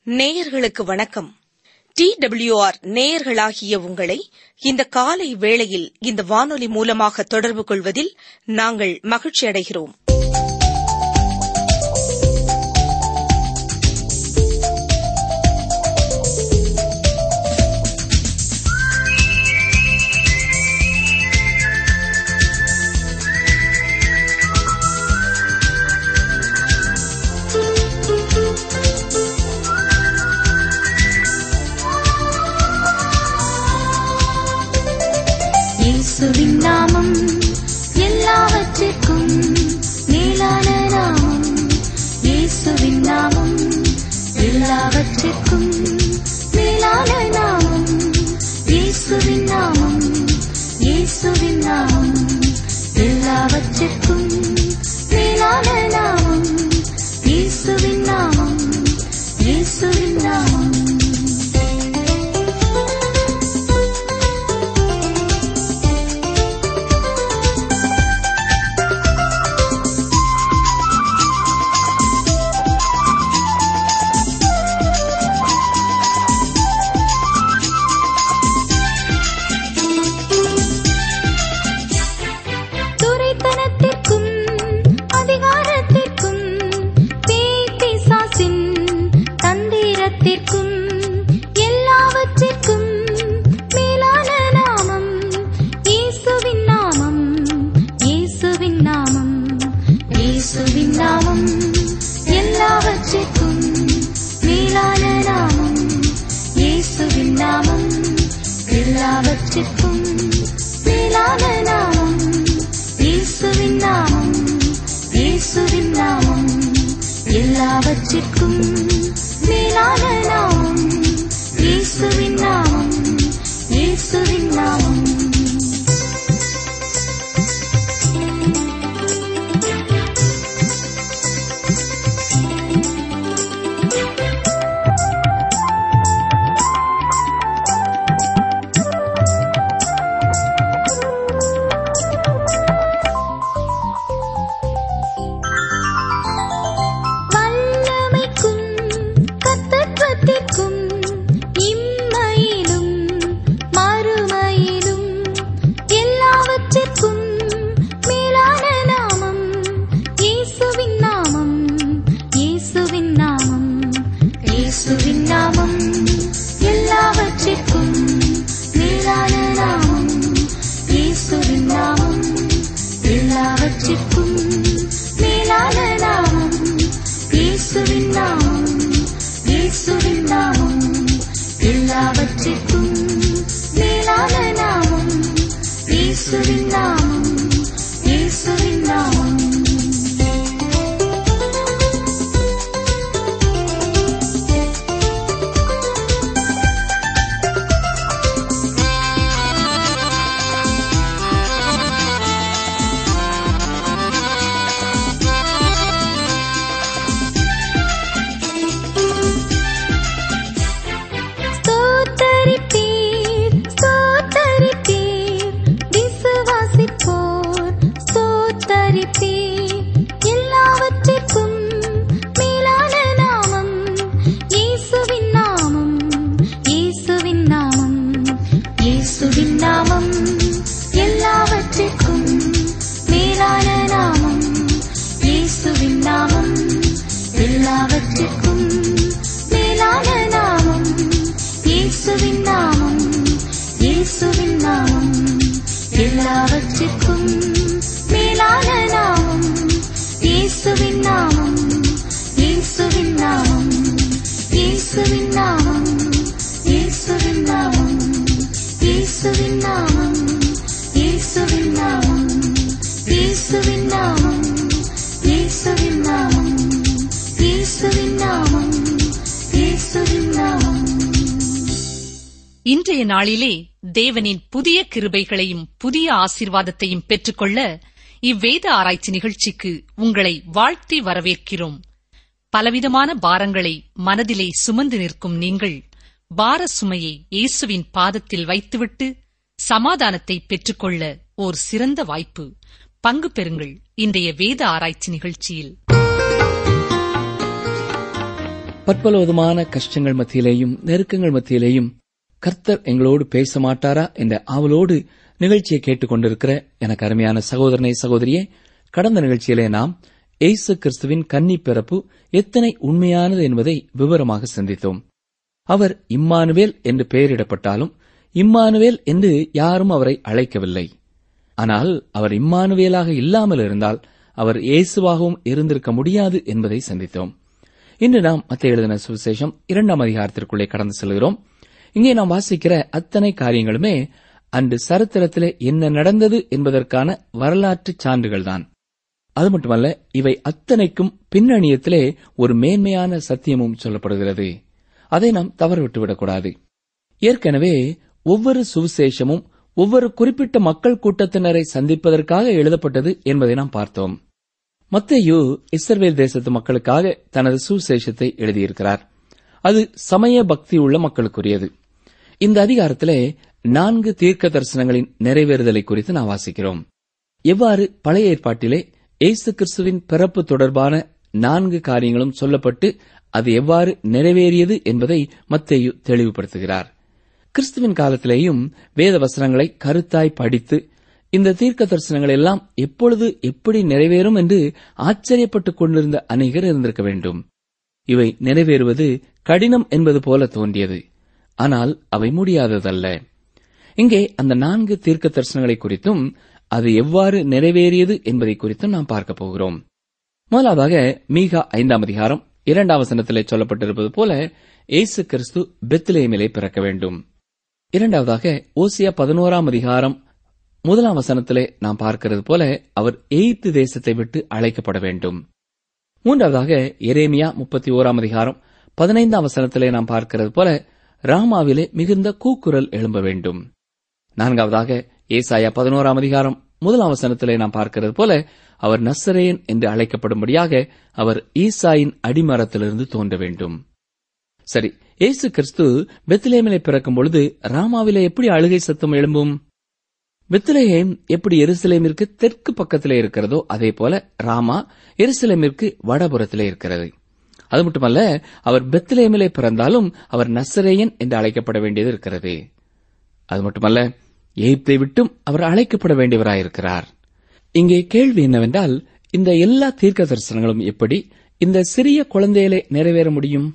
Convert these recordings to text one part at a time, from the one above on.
நேயர்களுக்கு வணக்கம் D WR நேயர்களாகிய உங்களை இந்த காலை வேளையில் இந்த வானொலி மூலமாக தொடர்பு கொள்வதில் நாங்கள் மகிழ்ச்சி அடைகிறோம் இயேசுவின் நாமம் எல்லாவற்றிற்கும் மேலான நாமம் இயேசுவின் நாமம் எல்லாவற்றிற்கும் மேலான நாமம் இயேசுவின் நாமம் இயேசுவின் நாமம் எல்லாவற்றிற்கும் மேலான நாமம் இயேசுவின் நாமம் இயேசுவின் நாமம் துரைத்தனத்திற்கும் அதிகாரத்திற்கும் பேய்பிசாசின் தந்திரத்திற்கும் எல்லாவற்றிற்கும் மேலான நாமம் இயேசுவின் நாமம் இயேசுவின் நாமம் இயேசுவின் நாமம் எல்லாவற்றிற்கும் மேலான நாமம் இயேசுவின் நாமம் எல்லாவற்றிற்கும் மேலான நாமம் இயேசுவின் நாமம் இயேசுவின் நாமம் எல்லாவற்றிற்கும் மேலான நாமம் இயேசுவின் நாமம் இயேசுவின் நாமம் வல்லமைக்கும் கத்தத்துவத்திற்கும் இம்மையிலும் மறுமையிலும் எல்லாவற்றிற்கும் மேலான நாமம் இயேசுவின் நாமம் இயேசுவின் நாமம் இயேசுவின் நாமம் எல்லாவற்றிற்கும் மேலான நாமம் இயேசுவின் நாமம் எல்லாவற்றிற்கும் மேலான நாமம் இயேசுவின் நாமம் இயேசுவின் நாமம் எல்லாவற்றிற்கும் மேலான நாமம் இயேசுவின் நாமம் இயேசுவின் நாமம் ஸ்தோத்தரிப்பீர் ஸ்தோத்தரிப்பீர் விசுவாசிப்போர் ஸ்தோத்தரிப்பீர் எல்லாவற்றிற்கும் மேலான நாமம் இயேசுவின் நாமம் இயேசுவின் நாமம் இயேசுவின் நாமம் எல்லாவற்றிற்கும் மேலான நாமம் இயேசுவின் நாமம் எல்லாவற்றிற்கும் மேலான நாமம் இயேசுவின் நாமம் இயேசுவின் நாமம் எல்லாவற்றிற்கும் மேலான நாமம் இயேசுவின் நாமம் இயேசுவின் நாமம் இயேசுவின் நாமம் இயேசுவின் நாமம் இயேசுவின் நாமம் இயேசுவின் நாமம் இயேசுவின் நாமம் இயேசுவின் நாமம் இயேசுவின் நாமம் இயேசுவின் நாமம் இன்றைய நாளிலே தேவனின் புதிய கிருபைகளையும் புதிய ஆசீர்வாதத்தையும் பெற்றுக்கொள்ள இவ்வேத ஆராய்ச்சி நிகழ்ச்சிக்கு உங்களை வாழ்த்தி வரவேற்கிறோம் பலவிதமான பாரங்களை மனதிலே சுமந்து நிற்கும் நீங்கள் பார சுமையை இயேசுவின் பாதத்தில் வைத்துவிட்டு சமாதானத்தை பெற்றுக்கொள்ள ஓர் சிறந்த வாய்ப்பு பங்கு பெறுங்கள் இன்றைய வேத ஆராய்ச்சி நிகழ்ச்சியில் பற்பல விதமான கஷ்டங்கள் மத்தியிலேயும் நெருக்கங்கள் மத்தியிலேயும் கர்த்தர் எங்களோடு பேச மாட்டாரா என்ற ஆவலோடு நிகழ்ச்சியை கேட்டுக்கொண்டிருக்கிற எனக்கு அருமையான சகோதரனை சகோதரியே கடந்த நிகழ்ச்சியிலே நாம் இயேசு கிறிஸ்துவின் கன்னி பிறப்பு எத்தனை உண்மையானது என்பதை விவரமாக சிந்தித்தோம் அவர் இம்மானுவேல் என்று பெயரிடப்பட்டாலும் இம்மானுவேல் என்று யாரும் அவரை அழைக்கவில்லை ஆனால் அவர் இம்மானுவேலாக இல்லாமல் இருந்தால் அவர் இயேசுவாகவும் இருந்திருக்க முடியாது என்பதை சந்தித்தோம் இன்று நாம் மத்திய எழுதின சுவிசேஷம் இரண்டாம் அதிகாரத்திற்குள்ளே கடந்து செல்கிறோம் இங்கே நாம் வாசிக்கிற அத்தனை காரியங்களுமே அன்று சரித்திரத்திலே என்ன நடந்தது என்பதற்கான வரலாற்று சான்றுகள்தான் அது மட்டுமல்ல இவை அத்தனைக்கும் பின்னணியத்திலே ஒரு மேன்மையான சத்தியமும் சொல்லப்படுகிறது அதை நாம் தவறவிட்டுவிடக்கூடாது ஏற்கனவே ஒவ்வொரு சுவிசேஷமும் ஒவ்வொரு குறிப்பிட்ட மக்கள் கூட்டத்தினரை சந்திப்பதற்காக எழுதப்பட்டது என்பதை நாம் பார்த்தோம் மத்தேயு இஸ்ரவேல் தேசத்து மக்களுக்காக தனது சுவிசேஷத்தை எழுதியிருக்கிறார் அது சமய பக்தி உள்ள மக்களுக்குரியது இந்த அதிகாரத்திலே நான்கு தீர்க்க தரிசனங்களின் நிறைவேறுதலை குறித்து நாம் வாசிக்கிறோம் எவ்வாறு பழைய ஏற்பாட்டிலே இயேசு கிறிஸ்துவின் பிறப்பு தொடர்பான நான்கு காரியங்களும் சொல்லப்பட்டு அது எவ்வாறு நிறைவேறியது என்பதை மத்தேயு தெளிவுபடுத்துகிறார் கிறிஸ்துவின் காலத்திலேயும் வேத வசனங்களை கருத்தாய் படித்து இந்த தீர்க்க தரிசனங்கள் எல்லாம் எப்பொழுது எப்படி நிறைவேறும் என்று ஆச்சரியப்பட்டுக் கொண்டிருந்த அநேகர் இருந்திருக்க வேண்டும் இவை நிறைவேறுவது கடினம் என்பது போல தோன்றியது ஆனால் அவை முடியாததல்ல இங்கே அந்த நான்கு தீர்க்க தரிசனங்களை குறித்தும் அது எவ்வாறு நிறைவேறியது என்பதை குறித்தும் நாம் பார்க்க போகிறோம் முதலாவதாக மீகா ஐந்தாம் அதிகாரம் இரண்டாம் வசனத்திலே சொல்லப்பட்டிருப்பது போல இயேசு கிறிஸ்து பெத்லேமிலே பிறக்க வேண்டும் இரண்டாவதாக ஓசியா பதினோராம் அதிகாரம் முதலாம் வசனத்திலே நாம் பார்க்கிறது போல அவர் எய்த்து தேசத்தை விட்டு அழைக்கப்பட வேண்டும் மூன்றாவதாக எரேமியா முப்பத்தி ஓராம் அதிகாரம் பதினைந்தாம் வசனத்திலே நாம் பார்க்கிறது போல ராமாவிலே மிகுந்த கூக்குரல் எழும்ப வேண்டும் நான்காவதாக ஏசாயா பதினோராம் அதிகாரம் முதலாம் வசனத்திலே நாம் பார்க்கிறது போல அவர் நசரேயன் என்று அழைக்கப்படும்படியாக அவர் ஈசாயின் அடிமரத்திலிருந்து தோன்ற வேண்டும் சரி இயேசு கிறிஸ்து பெத்லேமிலே பிறக்கும் பொழுது ராமாவிலே எப்படி அழுகை சத்தம் எழும்பும் பெத்லேஹேம் எப்படி எருசலேமிற்கு தெற்கு பக்கத்திலே இருக்கிறதோ அதே போல ராமா எருசலேமிற்கு வடபுறத்திலே இருக்கிறது அது மட்டுமல்ல அவர் பெத்லேமிலே பிறந்தாலும் அவர் நசரேயன் என்று அழைக்கப்பட வேண்டியது இருக்கிறது அது மட்டுமல்ல எய்ப்தை விட்டும் அவர் அழைக்கப்பட வேண்டியவராயிருக்கிறார் இங்கே கேள்வி என்னவென்றால் இந்த எல்லா தீர்க்க தரிசனங்களும் எப்படி இந்த சிறிய குழந்தையிலே நிறைவேற முடியும்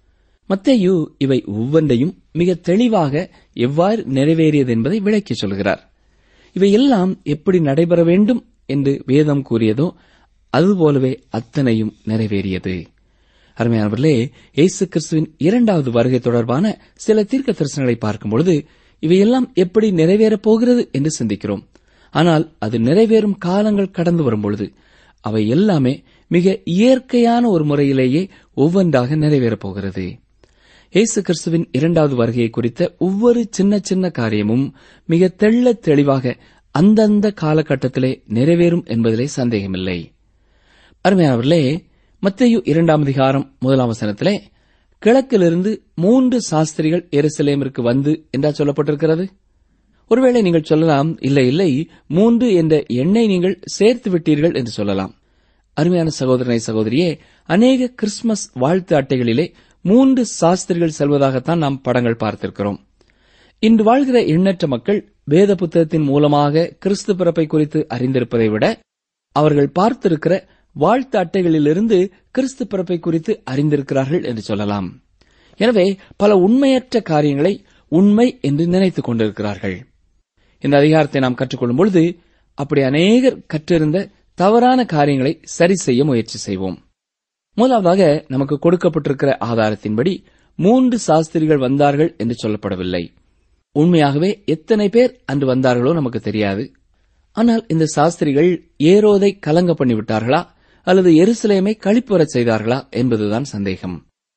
மத்தேயு இவை ஒவ்வொன்றையும் மிக தெளிவாக எவ்வாறு நிறைவேறியது என்பதை விளக்கி சொல்கிறார் இவை எல்லாம் எப்படி நடைபெற வேண்டும் என்று வேதம் கூறியதோ அதுபோலவே அத்தனையும் நிறைவேறியது அருமையானவர்களே இயேசு கிறிஸ்துவின் இரண்டாவது வருகை தொடர்பான சில தீர்க்க தரிசனங்களை பார்க்கும்பொழுது இவையெல்லாம் எப்படி நிறைவேறப் போகிறது என்று சிந்திக்கிறோம் ஆனால் அது நிறைவேறும் காலங்கள் கடந்து வரும்பொழுது அவை எல்லாமே மிக இயற்கையான ஒரு முறையிலேயே ஒவ்வொன்றாக நிறைவேறப் போகிறது இயேசு கிறிஸ்துவின் இரண்டாவது வருகையை குறித்த ஒவ்வொரு சின்ன சின்ன காரியமும் மிக தெள்ளத் தெளிவாக அந்தந்த காலகட்டத்திலே நிறைவேறும் என்பதிலே சந்தேகமில்லை அருமையானவர்களே மத்தேயு இரண்டாம் அதிகாரம் முதலாம் வசனத்திலே கிழக்கிலிருந்து மூன்று சாஸ்திரிகள் எருசலேமிற்கு வந்து என்றா சொல்லப்பட்டிருக்கிறது ஒருவேளை நீங்கள் சொல்லலாம் இல்லை இல்லை மூன்று என்ற எண்ணை நீங்கள் சேர்த்து விட்டீர்கள் என்று சொல்லலாம் அருமையான சகோதரனை சகோதரியே அநேக கிறிஸ்துமஸ் வாழ்த்து அட்டைகளிலே மூன்று சாஸ்திரிகள் செல்வதாகத்தான் நாம் படங்கள் பார்த்திருக்கிறோம் இன்று வாழ்கிற எண்ணற்ற மக்கள் வேத புத்தகத்தின் மூலமாக கிறிஸ்து பிறப்பை குறித்து அறிந்திருப்பதை விட அவர்கள் பார்த்திருக்கிற வாழ்த்து அட்டைகளிலிருந்து கிறிஸ்து பிறப்பை குறித்து அறிந்திருக்கிறார்கள் என்று சொல்லலாம் எனவே பல உண்மையற்ற காரியங்களை உண்மை என்று நினைத்துக் கொண்டிருக்கிறார்கள் இந்த அதிகாரத்தை நாம் கற்றுக்கொள்ளும் பொழுது அப்படி அநேகர் கற்றிருந்த தவறான காரியங்களை சரி செய்ய முயற்சி செய்வோம் முதலாவதாக நமக்கு கொடுக்கப்பட்டிருக்கிற ஆதாரத்தின்படி மூன்று சாஸ்திரிகள் வந்தார்கள் என்று சொல்லப்படவில்லை உண்மையாகவே எத்தனை பேர் அன்று வந்தார்களோ நமக்கு தெரியாது ஆனால் இந்த சாஸ்திரிகள் ஏரோதை கலங்க பண்ணிவிட்டார்களா அல்லது எருசலேமை கழிப்புறச் செய்தார்களா என்பதுதான் சந்தேகம்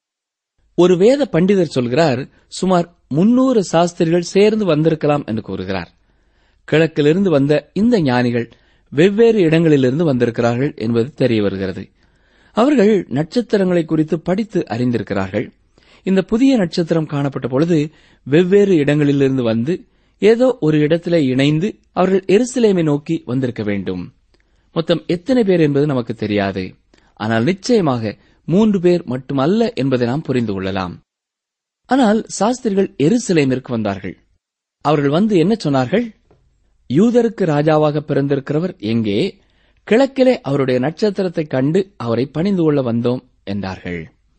ஒரு வேத பண்டிதர் சொல்கிறார் சுமார் முன்னூறு சாஸ்திரிகள் சேர்ந்து வந்திருக்கலாம் என்று கூறுகிறார் கிழக்கிலிருந்து வந்த இந்த ஞானிகள் வெவ்வேறு இடங்களிலிருந்து வந்திருக்கிறார்கள் என்பது தெரிய வருகிறது அவர்கள் நட்சத்திரங்களை குறித்து படித்து அறிந்திருக்கிறார்கள் இந்த புதிய நட்சத்திரம் காணப்பட்ட பொழுது வெவ்வேறு இடங்களிலிருந்து வந்து ஏதோ ஒரு இடத்திலே இணைந்து அவர்கள் எருசலேமை நோக்கி வந்திருக்க வேண்டும் மொத்தம் எத்தனை பேர் என்பது நமக்கு தெரியாது ஆனால் நிச்சயமாக மூன்று பேர் மட்டுமல்ல என்பதை நாம் புரிந்து கொள்ளலாம் ஆனால் சாஸ்திரிகள் எருசலேமிற்கு வந்தார்கள் அவர்கள் வந்து என்ன சொன்னார்கள் யூதருக்கு ராஜாவாக பிறந்திருக்கிறவர் எங்கே கிழக்கிலே அவருடைய நட்சத்திரத்தைக் கண்டு அவரை பணிந்து கொள்ள வந்தோம் என்றார்கள்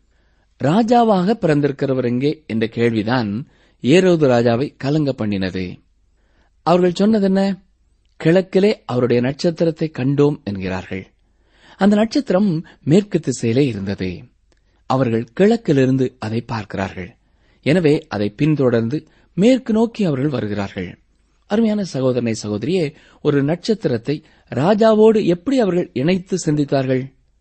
ராஜாவாக பிறந்திருக்கிறவர் எங்கே என்ற கேள்விதான் ஏரோது ராஜாவை கலங்க பண்ணினது அவர்கள் சொன்னது என்ன கிழக்கிலே அவருடைய நட்சத்திரத்தை கண்டோம் என்கிறார்கள் அந்த நட்சத்திரம் மேற்கு திசையிலே இருந்தது அவர்கள் கிழக்கிலிருந்து அதை பார்க்கிறார்கள் எனவே அதை பின்தொடர்ந்து மேற்கு நோக்கி அவர்கள் வருகிறார்கள் அருமையான சகோதரனை சகோதரியே ஒரு நட்சத்திரத்தை ராஜாவோடு எப்படி அவர்கள் இணைத்து சிந்தித்தார்கள்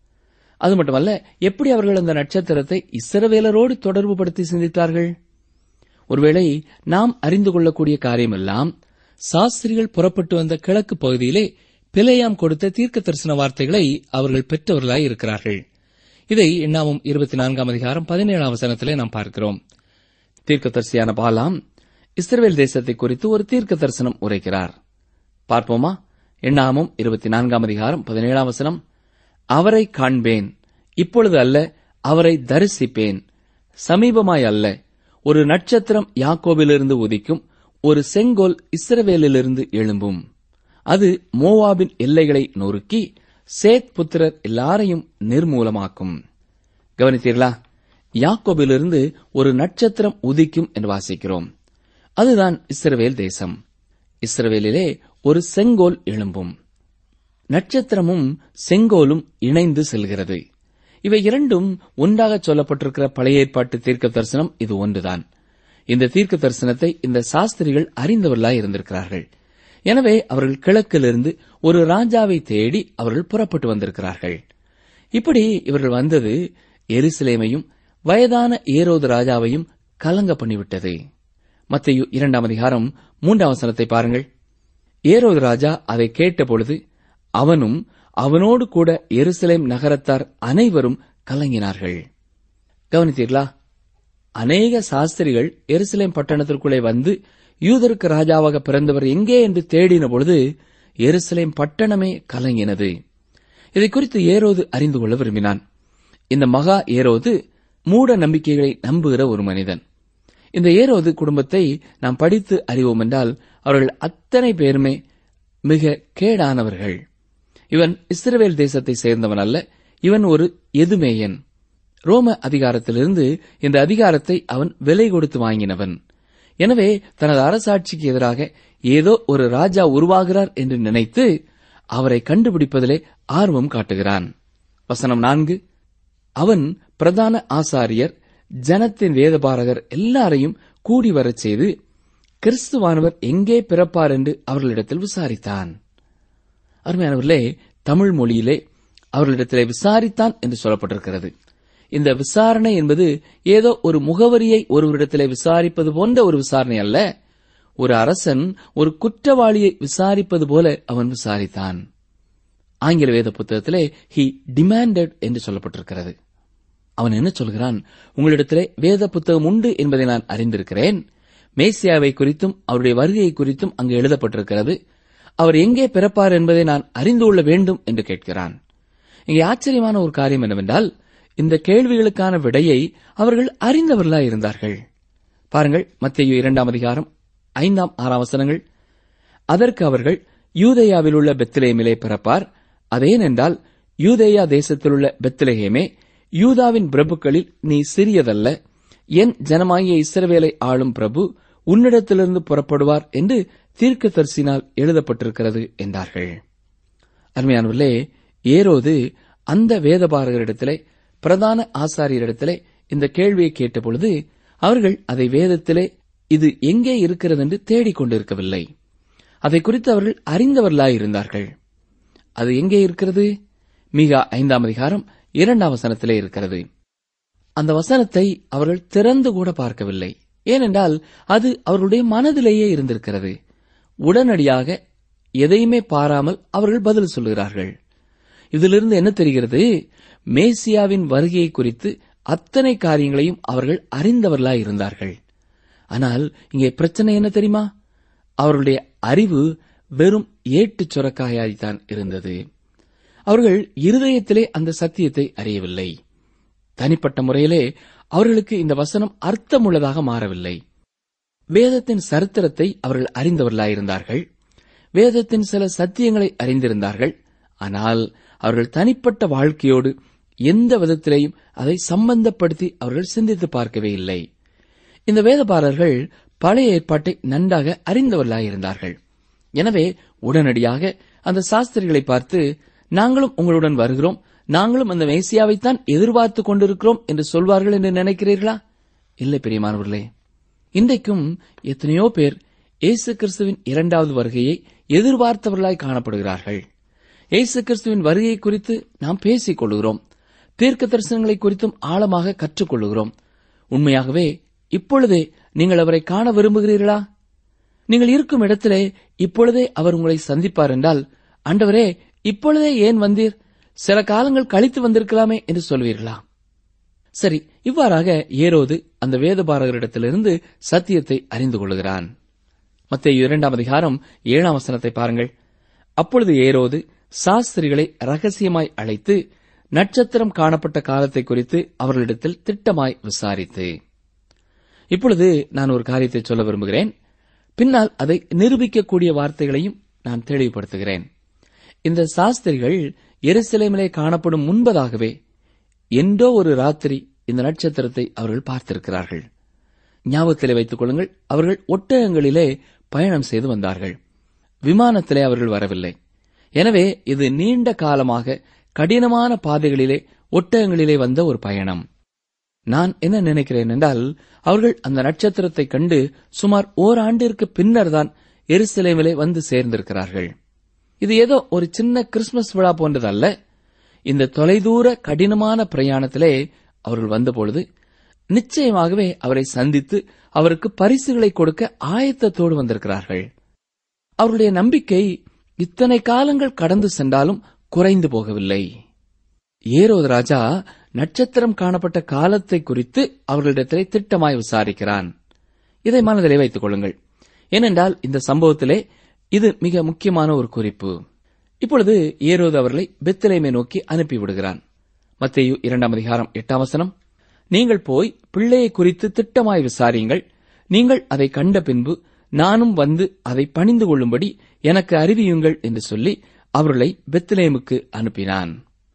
அது மட்டுமல்ல எப்படி அவர்கள் அந்த நட்சத்திரத்தை இஸ்ரவேலரோடு தொடர்புபடுத்தி சிந்தித்தார்கள் ஒருவேளை நாம் அறிந்து கொள்ளக்கூடிய காரியமெல்லாம் சாஸ்திரிகள் புறப்பட்டு வந்த கிழக்கு பகுதியிலே பிழையாம் கொடுத்த தீர்க்க தரிசன வார்த்தைகளை அவர்கள் பெற்றவர்களாய் இருக்கிறார்கள் இதை எண்ணாமும் இருபத்தி நான்காம் அதிகாரம் பதினேழாம் வசனத்திலே நாம் பார்க்கிறோம் தீர்க்கதரிசியான பாலாம் இஸ்ரவேல் தேசத்தை குறித்து ஒரு தீர்க்க தரிசனம் உரைக்கிறார் பார்ப்போமா எண்ணாமும் இருபத்தி நான்காம் அதிகாரம் பதினேழாம் வசனம் அவரை காண்பேன் இப்பொழுது அல்ல அவரை தரிசிப்பேன் சமீபமாய் அல்ல ஒரு நட்சத்திரம் யாக்கோபிலிருந்து உதிக்கும் ஒரு செங்கோல் இஸ்ரவேலிலிருந்து எழும்பும் அது மோவாபின் எல்லைகளை நொறுக்கி சேத் புத்திரர் எல்லாரையும் நிர்மூலமாக்கும் கவனித்தீர்களா யாக்கோபிலிருந்து ஒரு நட்சத்திரம் உதிக்கும் என்று வாசிக்கிறோம் அதுதான் இஸ்ரவேல் தேசம் இஸ்ரவேலிலே ஒரு செங்கோல் எழும்பும் நட்சத்திரமும் செங்கோலும் இணைந்து செல்கிறது இவை இரண்டும் ஒன்றாக சொல்லப்பட்டிருக்கிற பழைய ஏற்பாட்டு தீர்க்க தரிசனம் இது ஒன்றுதான் இந்த தீர்க்க தரிசனத்தை இந்த சாஸ்திரிகள் அறிந்தவர்களாய் இருந்திருக்கிறார்கள் எனவே அவர்கள் கிழக்கிலிருந்து ஒரு ராஜாவை தேடி அவர்கள் புறப்பட்டு வந்திருக்கிறார்கள் இப்படி இவர்கள் வந்தது எருசலேமையும் வயதான ஏரோது ராஜாவையும் கலங்க பண்ணிவிட்டது மத்தையு இரண்டாம் அதிகாரம் மூன்றாம் வசனத்தை பாருங்கள் ஏரோது ராஜா அதை கேட்டபொழுது அவனும் அவனோடு கூட எருசலேம் நகரத்தார் அனைவரும் கலங்கினார்கள் கவனித்தீர்களா அநேக சாஸ்திரிகள் எருசலேம் பட்டணத்திற்குள்ளே வந்து யூதருக்கு ராஜாவாக பிறந்தவர் எங்கே என்று தேடின பொழுது எருசலேம் பட்டணமே கலங்கினது இதை குறித்து ஏரோது அறிந்து கொள்ள விரும்பினான் இந்த மகா ஏரோது மூட நம்பிக்கைகளை நம்புகிற ஒரு மனிதன் இந்த ஏரோது குடும்பத்தை நாம் படித்து அறிவோம் என்றால் அவர்கள் அத்தனை பேருமே மிக கேடானவர்கள் இவன் இஸ்ரவேல் தேசத்தை சேர்ந்தவன் அல்ல இவன் ஒரு எதுமேயன் ரோம அதிகாரத்திலிருந்து இந்த அதிகாரத்தை அவன் விலை கொடுத்து வாங்கினவன் எனவே தனது அரசாட்சிக்கு எதிராக ஏதோ ஒரு ராஜா உருவாகிறார் என்று நினைத்து அவரை கண்டுபிடிப்பதிலே ஆர்வம் காட்டுகிறான் வசனம் நான்கு அவன் பிரதான ஆசாரியர் ஜனத்தின் வேதபாரகர் எல்லாரையும் கூடி வரச் செய்து கிறிஸ்துவானவர் எங்கே பிறப்பார் என்று அவர்களிடத்தில் விசாரித்தான் அருமையானவர்களே தமிழ் மொழியிலே அவர்களிடத்திலே விசாரித்தான் என்று சொல்லப்பட்டிருக்கிறது இந்த விசாரணை என்பது ஏதோ ஒரு முகவரியை ஒருவரிடத்திலே விசாரிப்பது போன்ற ஒரு விசாரணை அல்ல ஒரு அரசன் ஒரு குற்றவாளியை விசாரிப்பது போல அவன் விசாரித்தான் ஆங்கில வேத புத்தகத்திலே ஹி டிமாண்டட் என்று சொல்லப்பட்டிருக்கிறது அவன் என்ன சொல்கிறான் உங்களிடத்திலே வேத புத்தகம் உண்டு என்பதை நான் அறிந்திருக்கிறேன் மேசியாவை குறித்தும் அவருடைய வருகையை குறித்தும் அங்கு எழுதப்பட்டிருக்கிறது அவர் எங்கே பிறப்பார் என்பதை நான் அறிந்து கொள்ள வேண்டும் என்று கேட்கிறான் இங்கே ஆச்சரியமான ஒரு காரியம் என்னவென்றால் இந்த கேள்விகளுக்கான விடையை அவர்கள் அறிந்தவர்களாய் இருந்தார்கள் பாருங்கள் மத்திய இரண்டாம் அதிகாரம் ஐந்தாம் ஆறாம் வசனங்கள் அதற்கு அவர்கள் யூதேயாவில் உள்ள பெத்லேமிலே பிறப்பார் அதேனென்றால் யூதேயா தேசத்திலுள்ள பெத்லஹேமே யூதாவின் பிரபுக்களில் நீ சிறியதல்ல என் ஜனமாகிய இஸ்ரவேலை ஆளும் பிரபு உன்னிடத்திலிருந்து புறப்படுவார் என்று தீர்க்கதரிசினால் எழுதப்பட்டிருக்கிறது என்றார்கள் அருமையானவர்களே ஏரோது அந்த வேதபாரகரிடத்திலே பிரதான ஆசாரியரிடத்திலே இந்த கேள்வியை கேட்டபொழுது அவர்கள் அதை வேதத்திலே இது எங்கே இருக்கிறது என்று தேடிக் கொண்டிருக்கவில்லை அதை குறித்து அவர்கள் அறிந்தவர்களாய் இருந்தார்கள் அது எங்கே இருக்கிறது மிகா ஐந்தாம் அதிகாரம் இரண்டாம் வசனத்திலே இருக்கிறது அந்த வசனத்தை அவர்கள் திறந்து கூட பார்க்கவில்லை ஏனென்றால் அது அவர்களுடைய மனதிலேயே இருந்திருக்கிறது உடனடியாக எதையுமே பாராமல் அவர்கள் பதில் சொல்கிறார்கள் இதிலிருந்து என்ன தெரிகிறது மேசியாவின் வருகையை குறித்து அத்தனை காரியங்களையும் அவர்கள் அறிந்தவர்களாய் இருந்தார்கள் ஆனால் இங்கே பிரச்சனை என்ன தெரியுமா அவர்களுடைய அறிவு வெறும் ஏட்டுச் சுரக்காயாய்த்தான் இருந்தது அவர்கள் இருதயத்திலே அந்த சத்தியத்தை அறியவில்லை தனிப்பட்ட முறையிலே அவர்களுக்கு இந்த வசனம் அர்த்தமுள்ளதாக மாறவில்லை வேதத்தின் சரித்திரத்தை அவர்கள் அறிந்தவர்களாயிருந்தார்கள் வேதத்தின் சில சத்தியங்களை அறிந்திருந்தார்கள் ஆனால் அவர்கள் தனிப்பட்ட வாழ்க்கையோடு எந்த விதத்திலேயும் அதை சம்பந்தப்படுத்தி அவர்கள் சிந்தித்து பார்க்கவே இல்லை இந்த வேதபாரர்கள் பழைய ஏற்பாட்டை நன்றாக அறிந்தவர்களாயிருந்தார்கள் எனவே உடனடியாக அந்த சாஸ்திரிகளை பார்த்து நாங்களும் உங்களுடன் வருகிறோம் நாங்களும் அந்த மேசியாவைத்தான் எதிர்பார்த்து கொண்டிருக்கிறோம் என்று சொல்வார்கள் என்று நினைக்கிறீர்களா இல்லை பிரியமானவர்களே இன்றைக்கும் எத்தனையோ பேர் இயேசு கிறிஸ்துவின் இரண்டாவது வருகையை எதிர்பார்த்தவர்களாய் காணப்படுகிறார்கள் இயேசு கிறிஸ்துவின் வருகை குறித்து நாம் பேசிக் கொள்கிறோம் தீர்க்க தரிசனங்களை குறித்தும் ஆழமாக கற்றுக்கொள்கிறோம் உண்மையாகவே இப்பொழுதே நீங்கள் அவரை காண விரும்புகிறீர்களா நீங்கள் இருக்கும் இடத்திலே இப்பொழுதே அவர் உங்களை சந்திப்பார் என்றால் ஆண்டவரே இப்பொழுதே ஏன் வந்தீர் சில காலங்கள் கழித்து வந்திருக்கலாமே என்று சொல்வீர்களா சரி இவ்வாறாக ஏரோது அந்த வேதபாரகரிடத்திலிருந்து சத்தியத்தை அறிந்து கொள்கிறான் மத்திய இரண்டாம் அதிகாரம் ஏழாம் வசனத்தை பாருங்கள் அப்பொழுது ஏரோது சாஸ்திரிகளை ரகசியமாய் அழைத்து நட்சத்திரம் காணப்பட்ட காலத்தை குறித்து அவர்களிடத்தில் திட்டமாய் விசாரித்து இப்பொழுது நான் ஒரு காரியத்தை சொல்ல விரும்புகிறேன் பின்னால் அதை நிரூபிக்கக்கூடிய வார்த்தைகளையும் நான் தெளிவுபடுத்துகிறேன் இந்த சாஸ்திரிகள் எருசலேமிலே காணப்படும் முன்பதாகவே என்றோ ஒரு ராத்திரி இந்த நட்சத்திரத்தை அவர்கள் பார்த்திருக்கிறார்கள் ஞாபகத்திலே வைத்துக் கொள்ளுங்கள் அவர்கள் ஒட்டகங்களிலே பயணம் செய்து வந்தார்கள் விமானத்திலே அவர்கள் வரவில்லை எனவே இது நீண்ட காலமாக கடினமான பாதைகளிலே ஒட்டகங்களிலே வந்த ஒரு பயணம் நான் என்ன நினைக்கிறேன் என்றால் அவர்கள் அந்த நட்சத்திரத்தை கண்டு சுமார் ஓராண்டிற்கு பின்னர் தான் எருசலேமிலே வந்து சேர்ந்திருக்கிறார்கள் இது ஏதோ ஒரு சின்ன கிறிஸ்துமஸ் விழா போன்றதல்ல இந்த தொலைதூர கடினமான பிரயாணத்திலே அவர்கள் வந்தபொழுது நிச்சயமாகவே அவரை சந்தித்து அவருக்கு பரிசுகளை கொடுக்க ஆயத்தத்தோடு வந்திருக்கிறார்கள் அவருடைய நம்பிக்கை இத்தனை காலங்கள் கடந்து சென்றாலும் குறைந்து போகவில்லை ஏரோது ராஜா நட்சத்திரம் காணப்பட்ட காலத்தை குறித்து அவர்களிடத்திலே திட்டமாய் விசாரிக்கிறான் இதை மனதிலே வைத்துக் கொள்ளுங்கள் ஏனென்றால் இந்த சம்பவத்திலே இது மிக முக்கியமான ஒரு குறிப்பு இப்பொழுது ஏரோது அவர்களை பெத்தலேமை நோக்கி அனுப்பிவிடுகிறான் மத்தேயு இரண்டாம் அதிகாரம் எட்டாம் வசனம் நீங்கள் போய் பிள்ளையை குறித்து திட்டமாய் விசாரியுங்கள் நீங்கள் அதை கண்ட பின்பு நானும் வந்து அதை பணிந்து கொள்ளும்படி எனக்கு அறிவியுங்கள் என்று சொல்லி அவர்களை பெத்லேமுக்கு அனுப்பினான்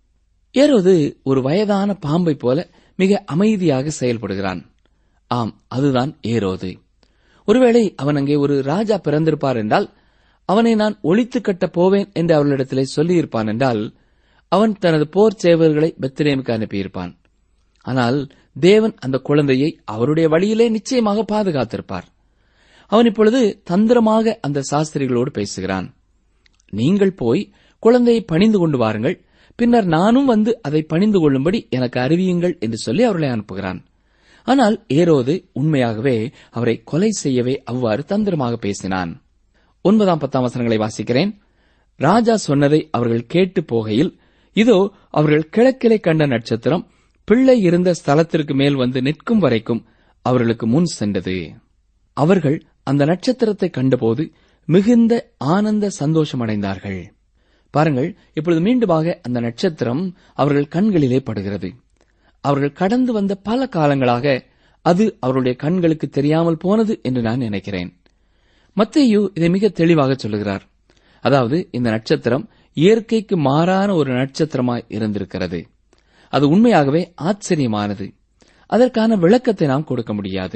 ஏரோது ஒரு வயதான பாம்பை போல மிக அமைதியாக செயல்படுகிறான் ஆம் அதுதான் ஏரோது ஒருவேளை அவன் அங்கே ஒரு ராஜா பிறந்திருப்பார் என்றால் அவனை நான் ஒழித்து கட்டப் போவேன் என்று அவர்களிடத்திலே சொல்லியிருப்பான் என்றால் அவன் தனது போர் சேவர்களை பெத்லேமுக்கு அனுப்பியிருப்பான் ஆனால் தேவன் அந்த குழந்தையை அவருடைய வழியிலே நிச்சயமாக பாதுகாத்திருப்பார் அவன் இப்பொழுது தந்திரமாக அந்த சாஸ்திரிகளோடு பேசுகிறான் நீங்கள் போய் குழந்தையை பணிந்து கொண்டு வாருங்கள் பின்னர் நானும் வந்து அதை பணிந்து கொள்ளும்படி எனக்கு அறிவியுங்கள் என்று சொல்லி அவர்களை அனுப்புகிறான் ஆனால் ஏரோது உண்மையாகவே அவரை கொலை செய்யவே அவ்வாறு தந்திரமாக பேசினான் ஒன்பதாம் பத்தாம் வசனங்களை வாசிக்கிறேன் ராஜா சொன்னதை அவர்கள் கேட்டு போகையில் இதோ அவர்கள் கிழக்கிலே கண்ட நட்சத்திரம் பிள்ளை இருந்த ஸ்தலத்திற்கு மேல் வந்து நிற்கும் வரைக்கும் அவர்களுக்கு முன் சென்றது அவர்கள் அந்த நட்சத்திரத்தை கண்டபோது மிகுந்த ஆனந்த சந்தோஷமடைந்தார்கள் பாருங்கள் இப்பொழுது மீண்டுமாக அந்த நட்சத்திரம் அவர்கள் கண்களிலே படுகிறது அவர்கள் கடந்து வந்த பல காலங்களாக அது அவருடைய கண்களுக்கு தெரியாமல் போனது என்று நான் நினைக்கிறேன் மத்தேயு இதை மிக தெளிவாக சொல்லுகிறார் அதாவது இந்த நட்சத்திரம் இயற்கைக்கு மாறான ஒரு நட்சத்திரமாய் இருந்திருக்கிறது அது உண்மையாகவே ஆச்சரியமானது அதற்கான விளக்கத்தை நாம் கொடுக்க முடியாது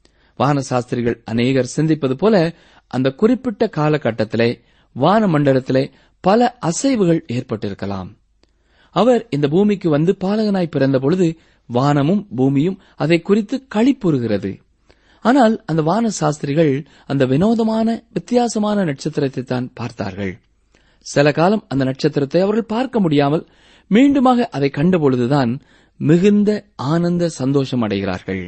வான சாஸ்திரிகள் அநேகர் சிந்திப்பது போல அந்த குறிப்பிட்ட காலகட்டத்திலே வான மண்டலத்திலே பல அசைவுகள் ஏற்பட்டிருக்கலாம் அவர் இந்த பூமிக்கு வந்து பாலகனாய் பிறந்த பொழுது வானமும் பூமியும் அதை குறித்து களிப்புறுகிறது ஆனால் அந்த வான சாஸ்திரிகள் அந்த வினோதமான வித்தியாசமான நட்சத்திரத்தை தான் பார்த்தார்கள் சில காலம் அந்த நட்சத்திரத்தை அவர்கள் பார்க்க முடியாமல் மீண்டுமாக அதை கண்டபொழுதுதான் மிகுந்த ஆனந்த சந்தோஷம் அடைகிறார்கள்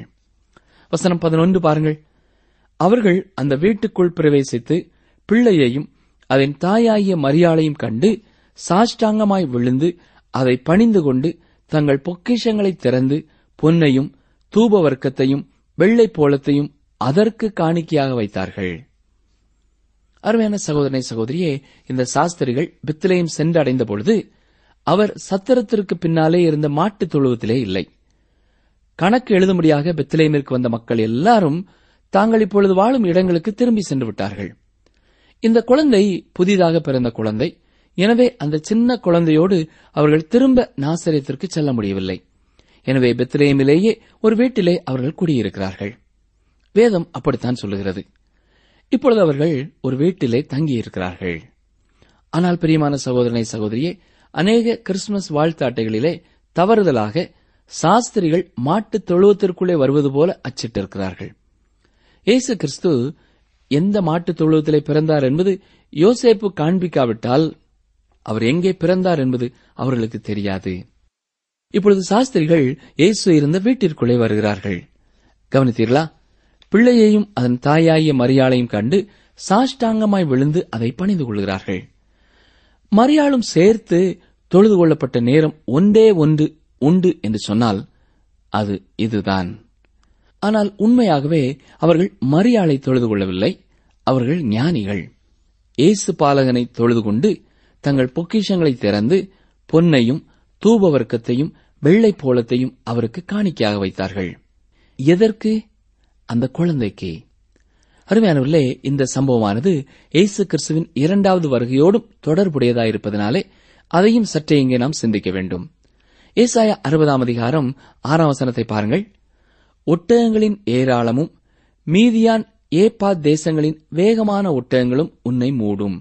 வசனம் பதினொன்று பாருங்கள் அவர்கள் அந்த வீட்டுக்குள் பிரவேசித்து பிள்ளையையும் அதன் தாயாகிய மரியாளையும் கண்டு சாஷ்டாங்கமாய் விழுந்து அதை பணிந்து கொண்டு தங்கள் பொக்கிஷங்களை திறந்து பொன்னையும் தூப வர்க்கத்தையும் வெள்ளை போலத்தையும் அதற்கு காணிக்கையாக வைத்தார்கள் அருமையான சகோதரனை சகோதரியே இந்த சாஸ்திரிகள் பித்திலையும் சென்று அடைந்த பொழுது அவர் சத்திரத்திற்கு பின்னாலே இருந்த மாட்டுத் தொழுவத்திலே இல்லை கணக்கு எழுதும்படியாக பெத்லேமிற்கு வந்த மக்கள் எல்லாரும் தாங்கள் இப்பொழுது வாழும் இடங்களுக்கு திரும்பி சென்று விட்டார்கள் இந்த குழந்தை புதிதாக பிறந்த குழந்தை எனவே அந்த சின்ன குழந்தையோடு அவர்கள் திரும்ப நாசரியத்திற்கு செல்ல முடியவில்லை எனவே பெத்லேமிலேயே ஒரு வீட்டிலே அவர்கள் குடியிருக்கிறார்கள் வேதம் அப்படித்தான் சொல்லுகிறது இப்பொழுது அவர்கள் ஒரு வீட்டிலே தங்கியிருக்கிறார்கள் ஆனால் பிரியமான சகோதரனை சகோதரியே அநேக கிறிஸ்துமஸ் வாழ்த்து அட்டைகளிலே தவறுதலாக சாஸ்திரிகள் மாட்டுத் தொழுவத்திற்குள்ளே வருவது போல அச்சிட்டிருக்கிறார்கள் இயேசு கிறிஸ்து எந்த மாட்டுத் தொழுவத்திலே பிறந்தார் என்பது யோசேப்பு காண்பிக்காவிட்டால் அவர் எங்கே பிறந்தார் என்பது அவர்களுக்கு தெரியாது இப்பொழுது சாஸ்திரிகள் இயேசு இருந்த வீட்டிற்குள்ளே வருகிறார்கள் கவனித்தீர்களா பிள்ளையையும் அதன் தாயாகிய மரியாளையும் கண்டு சாஷ்டாங்கமாய் விழுந்து அதை பணிந்து கொள்கிறார்கள் மரியாளும் சேர்த்து தொழுது கொள்ளப்பட்ட நேரம் ஒன்றே ஒன்று உண்டு என்று சொன்னால் அது இதுதான் ஆனால் உண்மையாகவே அவர்கள் மரியாளை தொழுது கொள்ளவில்லை அவர்கள் ஞானிகள் இயேசு பாலகனை தொழுது கொண்டு தங்கள் பொக்கிஷங்களை திறந்து பொன்னையும் தூபவர்க்கத்தையும் வெள்ளை போலத்தையும் அவருக்கு காணிக்கையாக வைத்தார்கள் எதற்கு அந்த குழந்தைக்கு அருமையானவர்களே இந்த சம்பவமானது இயேசு கிறிஸ்துவின் இரண்டாவது வருகையோடும் தொடர்புடையதாயிருப்பதனாலே அதையும் சற்றே இங்கே நாம் சிந்திக்க வேண்டும் ஏசாயா அறுபதாம் அதிகாரம் ஆறாம் வசனத்தை பாருங்கள் ஒட்டகங்களின் ஏராளமும் மீதியான் ஏப்பா தேசங்களின் வேகமான ஒட்டகங்களும் உன்னை மூடும்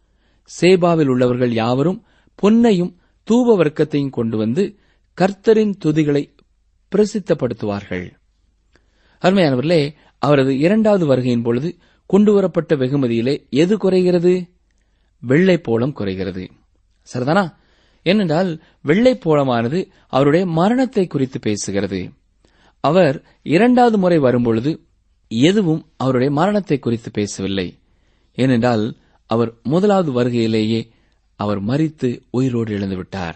சேபாவில் உள்ளவர்கள் யாவரும் பொன்னையும் தூப வர்க்கத்தையும் கொண்டு வந்து கர்த்தரின் துதிகளை பிரசித்தப்படுத்துவார்கள் அருமையானவர்களே அவரது இரண்டாவது வருகையின் பொழுது கொண்டுவரப்பட்ட வெகுமதியிலே எது குறைகிறது வெள்ளை போலம் குறைகிறது சரிதானா ஏனென்றால் வெள்ளை போலமானது அவருடைய மரணத்தை குறித்து பேசுகிறது அவர் இரண்டாவது முறை வரும்பொழுது எதுவும் அவருடைய மரணத்தை குறித்து பேசவில்லை ஏனென்றால் அவர் முதலாவது வருகையிலேயே அவர் மரித்து உயிரோடு எழுந்துவிட்டார்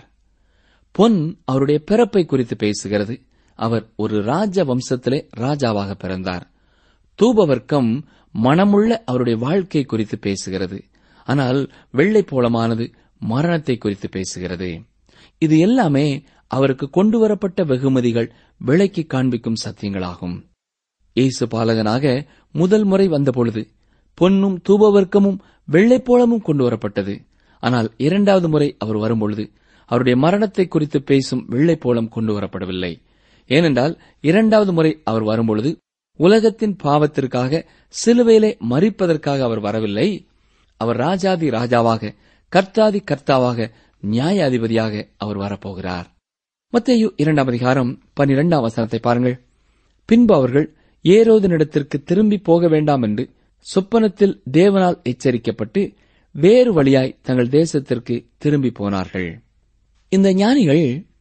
பொன் அவருடைய பிறப்பை குறித்து பேசுகிறது அவர் ஒரு ராஜ வம்சத்திலே ராஜாவாக பிறந்தார் தூபவர்க்கம் மனமுள்ள அவருடைய வாழ்க்கை குறித்து பேசுகிறது ஆனால் வெள்ளை போலமானது மரணத்தை குறித்து பேசுகிறது இது எல்லாமே அவருக்கு கொண்டு வரப்பட்ட வெகுமதிகள் விலைக்கு காண்பிக்கும் சத்தியங்களாகும் இயேசு பாலகனாக முதல் முறை வந்தபொழுது பொன்னும் தூபவர்க்கமும் வெள்ளை போலமும் கொண்டு வரப்பட்டது ஆனால் இரண்டாவது முறை அவர் வரும்பொழுது அவருடைய மரணத்தை குறித்து பேசும் வெள்ளை போலம் கொண்டு வரப்படவில்லை ஏனென்றால் இரண்டாவது முறை அவர் வரும்பொழுது உலகத்தின் பாவத்திற்காக சிலுவையிலே மறிப்பதற்காக அவர் வரவில்லை அவர் ராஜாதி ராஜாவாக கர்த்தாதி கர்த்தாவாக நியாயாதிபதியாக அவர் வரப்போகிறார் மத்தேயு இரண்டாம் அதிகாரம் பனிரெண்டாம் வசனத்தை பாருங்கள் பின்பு அவர்கள் ஏரோதனிடத்திற்கு திரும்பி போக வேண்டாம் என்று சொப்பனத்தில் தேவனால் எச்சரிக்கப்பட்டு வேறு வழியாய் தங்கள் தேசத்திற்கு திரும்பி போனார்கள் இந்த ஞானிகள்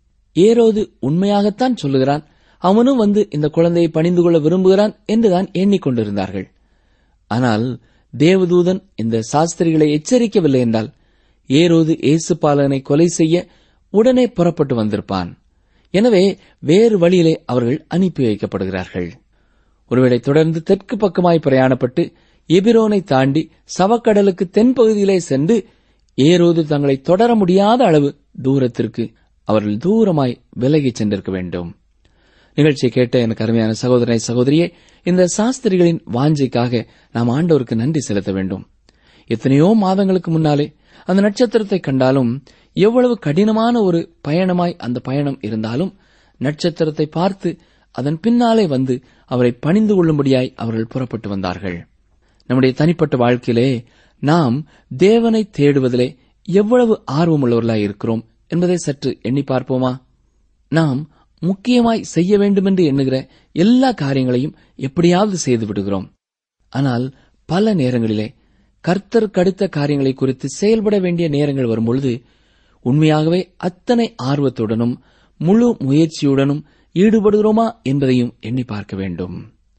ஏரோது உண்மையாகத்தான் சொல்லுகிறான் அவனும் வந்து இந்த குழந்தையை பணிந்து கொள்ள விரும்புகிறான் என்றுதான் எண்ணிக்கொண்டிருந்தார்கள் ஆனால் தேவதூதன் இந்த சாஸ்திரிகளை எச்சரிக்கவில்லை என்றால் ஏரோது இயேசுபாலனை கொலை செய்ய உடனே புறப்பட்டு வந்திருப்பான் எனவே வேறு வழியிலே அவர்கள் அனுப்பி வைக்கப்படுகிறார்கள் ஒருவேளை தொடர்ந்து தெற்கு பக்கமாய் பிரயாணப்பட்டு எபிரோனை தாண்டி சவக்கடலுக்கு தென்பகுதியிலே சென்று ஏரோது தங்களை தொடர முடியாத அளவு தூரத்திற்கு அவர்கள் தூரமாய் விலகிச் சென்றிருக்க வேண்டும் நிகழ்ச்சியை கேட்ட எனக்கு அருமையான சகோதரனை சகோதரியே இந்த சாஸ்திரிகளின் வாஞ்சைக்காக நாம் ஆண்டவருக்கு நன்றி செலுத்த வேண்டும் எத்தனையோ மாதங்களுக்கு முன்னாலே அந்த நட்சத்திரத்தை கண்டாலும் எவ்வளவு கடினமான ஒரு பயணமாய் அந்த பயணம் இருந்தாலும் நட்சத்திரத்தை பார்த்து அதன் பின்னாலே வந்து அவரை பணிந்து கொள்ளும்படியாய் அவர்கள் புறப்பட்டு வந்தார்கள் நம்முடைய தனிப்பட்ட வாழ்க்கையிலே நாம் தேவனை தேடுவதிலே எவ்வளவு ஆர்வமுள்ளவர்களாய் இருக்கிறோம் என்பதை சற்று எண்ணி பார்ப்போமா நாம் முக்கியமாய் செய்ய வேண்டுமென்று எண்ணுகிற எல்லா காரியங்களையும் எப்படியாவது செய்து விடுகிறோம் ஆனால் பல நேரங்களிலே கர்த்தர் கடுத்த காரியங்களை குறித்து செயல்பட வேண்டிய நேரங்கள் வரும்பொழுது உண்மையாகவே அத்தனை ஆர்வத்துடனும் முழு முயற்சியுடனும் ஈடுபடுகிறோமா என்பதையும் எண்ணி பார்க்க வேண்டும்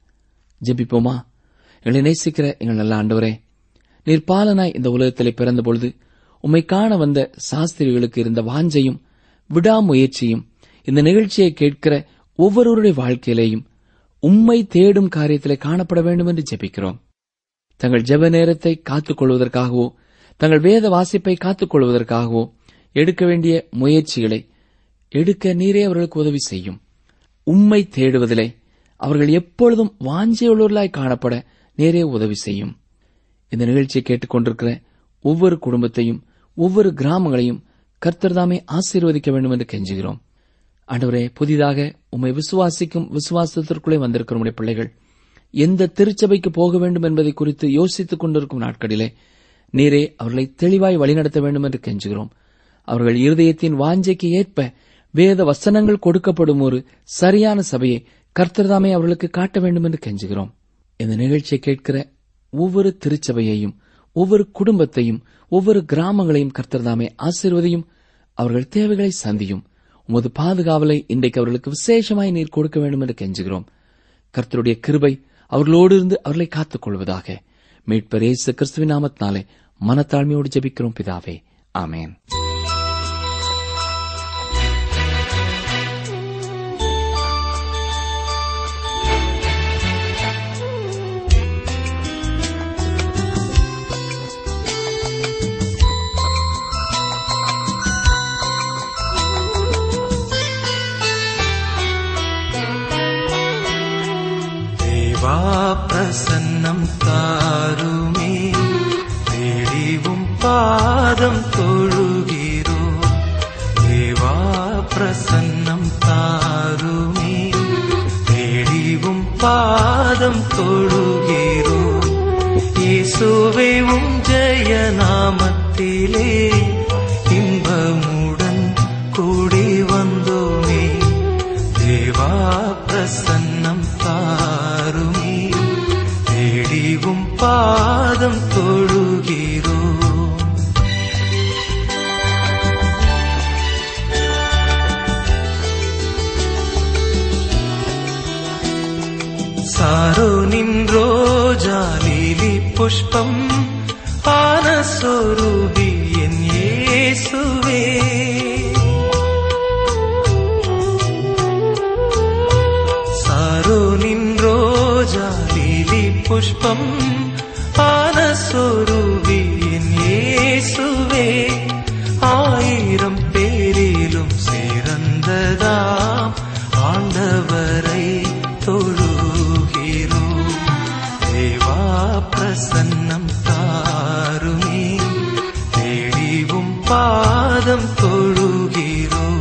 ஜெபிப்போமா எங்களை நேசிக்கிற எங்கள் நல்ல ஆண்டவரே நீர் பாலனாய் இந்த உலகத்திலே பிறந்தபொழுது உம்மை காண வந்த சாஸ்திரிகளுக்கு இருந்த வாஞ்சையும் விடாமுயற்சியும் இந்த நிகழ்ச்சியை கேட்கிற ஒவ்வொருவருடைய வாழ்க்கையிலேயும் உம்மை தேடும் காரியத்திலே காணப்பட வேண்டும் என்று ஜெபிக்கிறோம் தங்கள் ஜெப நேரத்தை காத்துக் கொள்வதற்காகவோ தங்கள் வேத வாசிப்பை காத்துக் கொள்வதற்காகவோ எடுக்க வேண்டிய முயற்சிகளை எடுக்க நீரே அவர்களுக்கு உதவி செய்யும் உம்மை தேடுவதிலே அவர்கள் எப்பொழுதும் வாஞ்சியுள்ளவர்களாய் காணப்பட நேரே உதவி செய்யும் இந்த நிகழ்ச்சியை கேட்டுக்கொண்டிருக்கிற ஒவ்வொரு குடும்பத்தையும் ஒவ்வொரு கிராமங்களையும் கர்த்தர்தாமே ஆசீர்வதிக்க வேண்டும் என்று கெஞ்சுகிறோம் ஆண்டவரே புதிதாக உம்மை விசுவாசிக்கும் விசுவாசத்திற்குள்ளே வந்திருக்கிற உம்முடைய பிள்ளைகள் எந்த திருச்சபைக்கு போக வேண்டும் என்பதை குறித்து யோசித்துக் கொண்டிருக்கும் நாட்களிலே நீரே அவர்களை தெளிவாய் வழிநடத்த வேண்டும் என்று கெஞ்சுகிறோம் அவர்கள் இருதயத்தின் வாஞ்சைக்கு ஏற்ப வேத வசனங்கள் கொடுக்கப்படும் ஒரு சரியான சபையை கர்த்தர்தாமே அவர்களுக்கு காட்ட வேண்டும் என்று கெஞ்சுகிறோம் இந்த நிகழ்ச்சியை கேட்கிற ஒவ்வொரு திருச்சபையையும் ஒவ்வொரு குடும்பத்தையும் ஒவ்வொரு கிராமங்களையும் கர்த்தர்தாமே ஆசீர்வதியும் அவர்கள் தேவைகளை சந்தியும் உமது பாதுகாவலை இன்றைக்கு அவர்களுக்கு விசேஷமாய் நீர் கொடுக்க வேண்டும் என்று கெஞ்சுகிறோம் கர்த்தருடைய கிருபை அவர்களோடு இருந்து அவர்களை காத்துக் கொள்வதாக மீட்பர் இயேசு கிறிஸ்துவின் நாமத்தினாலே மனத்தாழ்மையோடு ஜெபிக்கிறோம் பிதாவே ஆமேன் தேவா பிரசன்னம் தாருமே தேடிவும் பாதம் தொழுகிறோ தேவா பிரசன்னம் தாருமே தேடிவும் பாதம் தொழுகிறோ இயேசுவே உம் ஜெய நாமத்திலே இன்பமுடன் கூடி வந்தோமே தேவா பிரசன்னம் தாருமே தேடிவும் பாதம் தொழுகிறோ സാരോ നിൻറോജാലിലി പുഷ്പം ആനസ്വരൂപി എൻ യേസുവേ സാരോ നിൻറോജാലിലി പുഷ്പം ആനസ്വരൂപി എൻ യേസുവേ ആയിരം പേരിലും சிறந்ததாம் ஆண்டவரை தொழுகிறோம் தேவா பிரசன்னம் தாருமே தேடிவும் பாதம் தொழுகிறோம்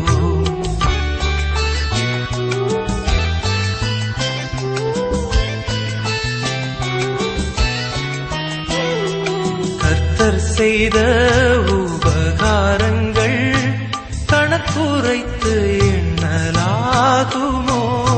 கர்த்தர் செய்த உபகாரங்கள் கணக்குரைத்து எண்ணலாகுமோ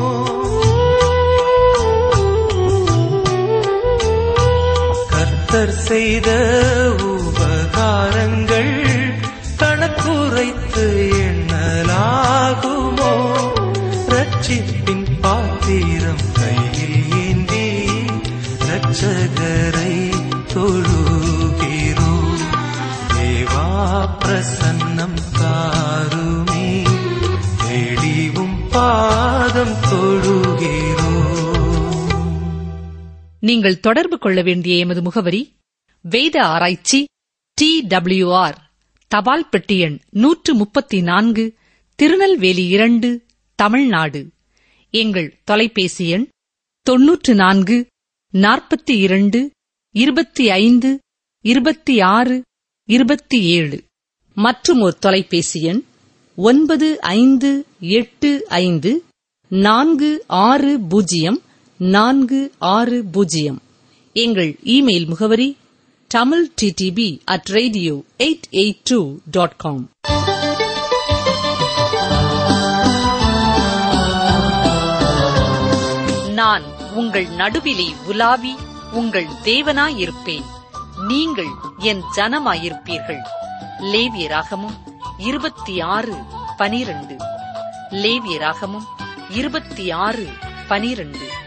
கர்த்தர் செய்த உபகாரங்கள் கணக்குரைத்து எண்ணலாகுமோ ரட்சிப்பின் பாத்திரம் கையில் ஏந்தி ரட்சகரை தொழுகிறோம் தேவா பிரசன்னம் தாருமே தேடிவும் பாதம் தொழுகிறோம் நீங்கள் தொடர்பு கொள்ள வேண்டிய எமது முகவரி வேத ஆராய்ச்சி டி ஆர் தபால் பெட்டி எண் நூற்று முப்பத்தி நான்கு திருநெல்வேலி இரண்டு தமிழ்நாடு எங்கள் தொலைபேசி எண் தொன்னூற்று நான்கு நாற்பத்தி இரண்டு இருபத்தி ஐந்து இருபத்தி ஆறு இருபத்தி ஏழு மற்றும் ஒரு தொலைபேசி எண் ஒன்பது ஐந்து எட்டு ஐந்து நான்கு ஆறு பூஜ்ஜியம் நான்கு ஆறு பூஜ்ஜியம் எங்கள் இமெயில் முகவரி Tamil TDP at radio eight eight two dot com நான் உங்கள் நடுவிலே உலாவி உங்கள் தேவனாயிருப்பேன் நீங்கள் என் ஜனமாயிருப்பீர்கள் லேவியராகமும் இருபத்தி ஆறு பனிரண்டு லேவியராகமும் இருபத்தி ஆறு பனிரண்டு